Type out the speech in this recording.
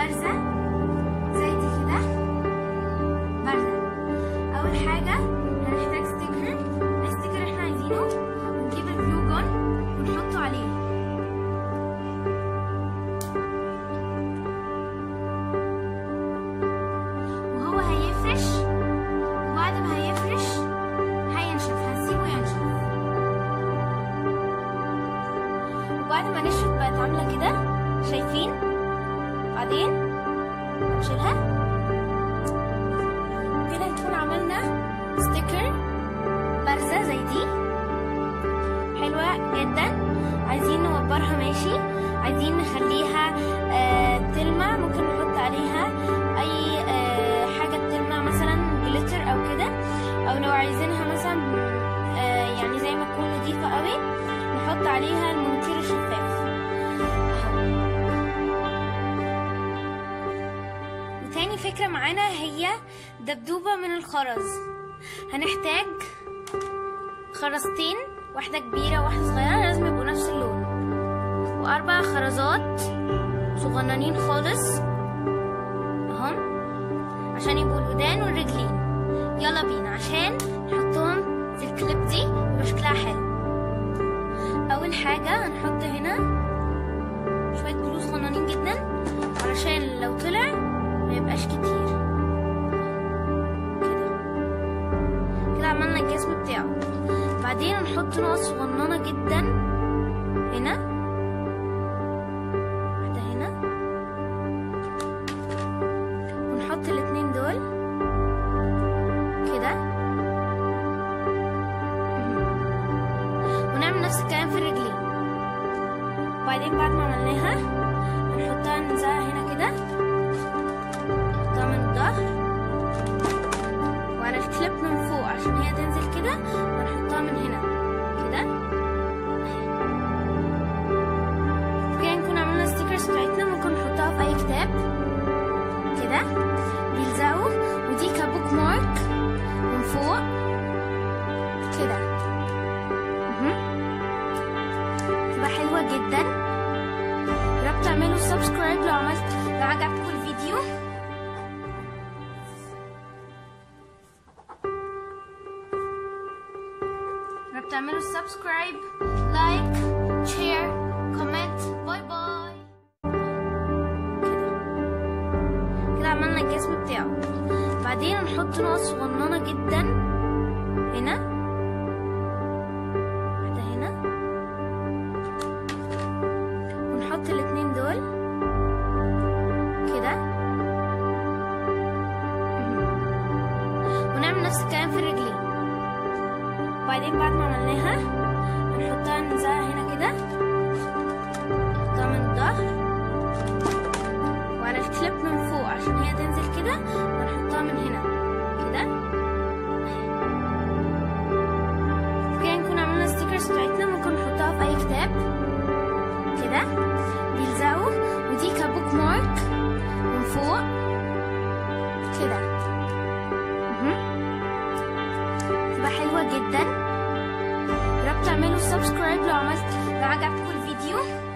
بارزة زي دي كده بارزة أول حاجة هنحتاج ستيكر الستيكر احنا عايزينه ونجيب الجلو جون ونحطه عليه وهو هيفرش وبعد ما هيفرش هينشف هنسيبه ينشف وبعد ما نشفت بقت عاملة كده شايفين بعدين نشيلها كده نكون عملنا ستيكر بارزة زي دي حلوة جدا عايزين نوبرها ماشي عايزين نخليها آه تلمع ممكن نحط عليها اي آه حاجة تلمع مثلا جليتر او كده او لو عايزينها مثلا آه يعني زي ما تكون نضيفة قوي نحط عليها المونتير الشفاف اهو وتاني فكرة معانا هي دبدوبة من الخرز هنحتاج خرزتين واحدة كبيرة وواحدة صغيرة لازم يبقوا نفس اللون وأربع خرزات صغننين خالص اهم عشان يبقوا الودان والرجلين يلا بينا عشان نحطهم في الكليب دي يبقى شكلها حلو أول حاجة هنحط هنا شوية جلو صغننين جدا علشان لو طلع ما يبقاش كتير كده كده عملنا الجسم بتاعه بعدين هنحط نقط صغننة جدا هنا واحدة هنا ونحط الاتنين دول كده ونعمل نفس الكلام في الرجلين وبعدين بعد ما عملناها هنحطها نلزقها هنا كده نحطها من الظهر وعلى الكليب من فوق عشان هي تنزل كده ونحطها من هنا كده كده نكون عملنا ستيكرز بتاعتنا ممكن نحطها في اي كتاب كده بيلزقوا ودي كبوك مارك من فوق كده مهم. تبقى حلوة جدا يا رب تعملوا سبسكرايب لو عملت لو عجبكم الفيديو يا رب تعملوا سبسكرايب لايك شير كومنت باي باي كده كده عملنا الجسم بتاعه بعدين هنحط نقط صغننة جدا هنا واحدة هنا ونحط الاتنين دول كده ونعمل نفس الكلام في الرجلين وبعدين بعد ما عملناها هنحطها نلزقها هنا كده نحطها من الظهر وعلى الكليب من فوق عشان هي تنزل كده ونحطها من هنا كده كده نكون عملنا ستيكرز بتاعتنا ممكن نحطها في اي كتاب كده بيلزقوا ودي كبوك مارك من فوق كده مهم. تبقى حلوة جدا يا رب تعملوا سبسكرايب لو عملت لو عجبكم الفيديو